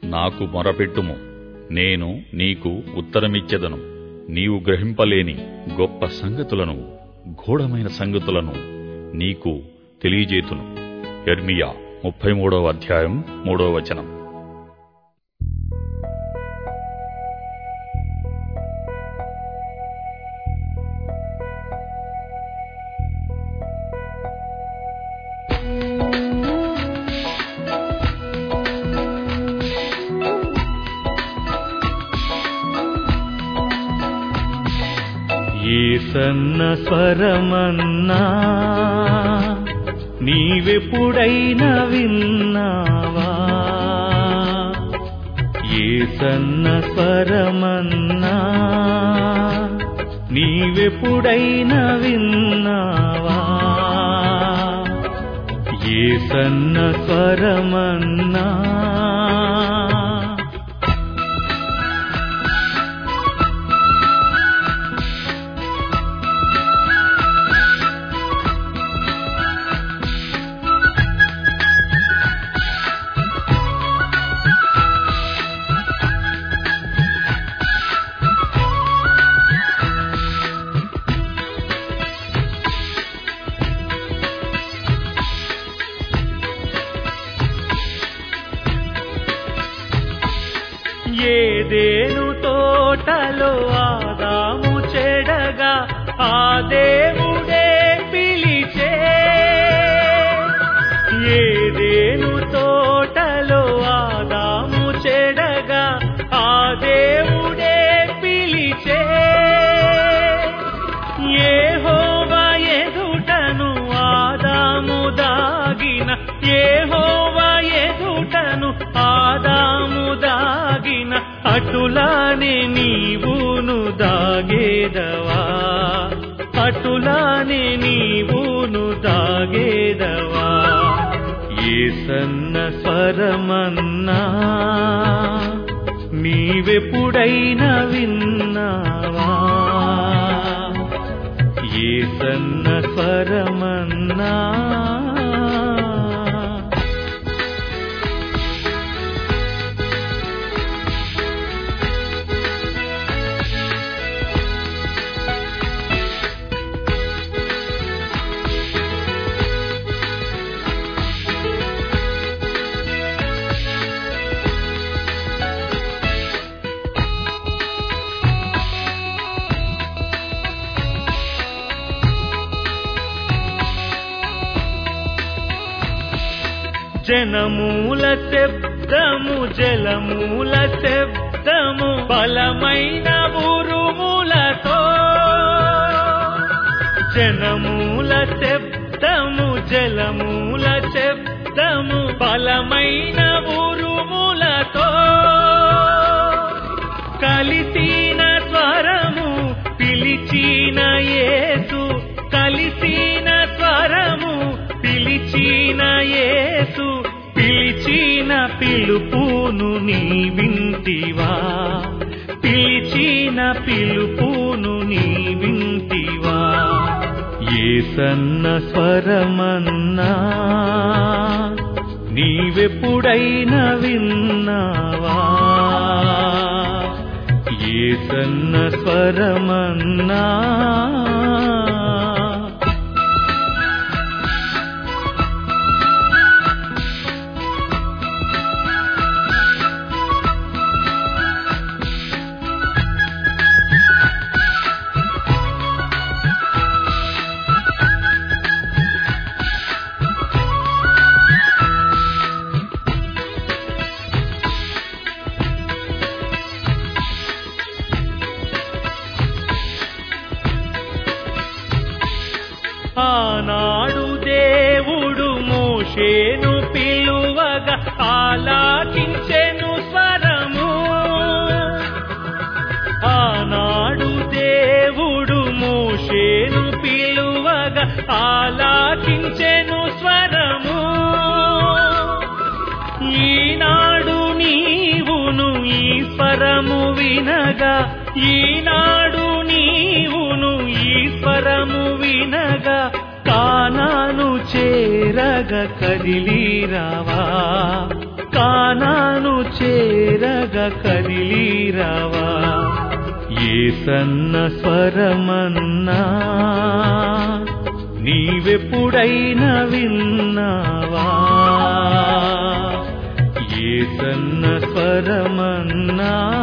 నాకు మొరపెట్టుము నేను నీకు ఉత్తరమిచ్చెదను నీవు గ్రహింపలేని గొప్ప సంగతులను గూఢమైన సంగతులను నీకు తెలియజేతును ఎర్మియా ముప్పై మూడవ అధ్యాయం మూడవ వచనం ఏసన్న స్వరమన్నా నీవెప్పుడైనా విన్నావా ఏసన్న స్వరమన్నా నీవెప్పుడైనా విన్నావా ఏసన్న స్వరమన్నా ఏదేను తోటలో ఆదాము చెడగా ఆ దేవుడే పిలిచే ఏదేను తోటలో ఆదాము చెడగా ఆ దేవుడే పిలిచే ఏహోవా ఎదుటను ఆదాము దాగిన ఏహోవా ఎదుటను ఆదాము దాగిన అటులానే నీవును దాగేదవా అటులానే నీవును దాగేదవా ఏసన్న స్వరమన్నా నీవెప్పుడైనా విన్నావా ఏసన్న స్వరమన్నా జనమూల శబ్దము జలమూల శబ్దము బలమైన ఉరుములతో జనమూల శబ్దము జలమూల శబ్దము బలమైన ఉరుములతో కలిసిన స్వరము పిలిచిన యేసు కలిసిన స్వరము పిలిచిన యేసు పిలిచిన పిలుపును నీ వింటివా పిలిచిన పిలుపును నీ వింటివా ఏసన్న స్వరమన్నా నీవెప్పుడైనా విన్నావా ఏసన్న స్వరమన్నా ఆనాడు దేవుడు మోషేను పిలువగా ఆలాకించెను స్వరము ఆనాడు దేవుడు మోషేను పిలువగా ఆలాకించెను స్వరము ఈనాడు నీవును ఈ స్వరము వినగా ఈనాడు నీవును ఈ స్వరము వినగా కానాను చేర చేరగ కదిలీరావా కానాను చేరగ కదిలీరావా ఏ సన్న స్వరమన్నా నీవెప్పుడైనా విన్నావా ఏ సన్న స్వరమన్నా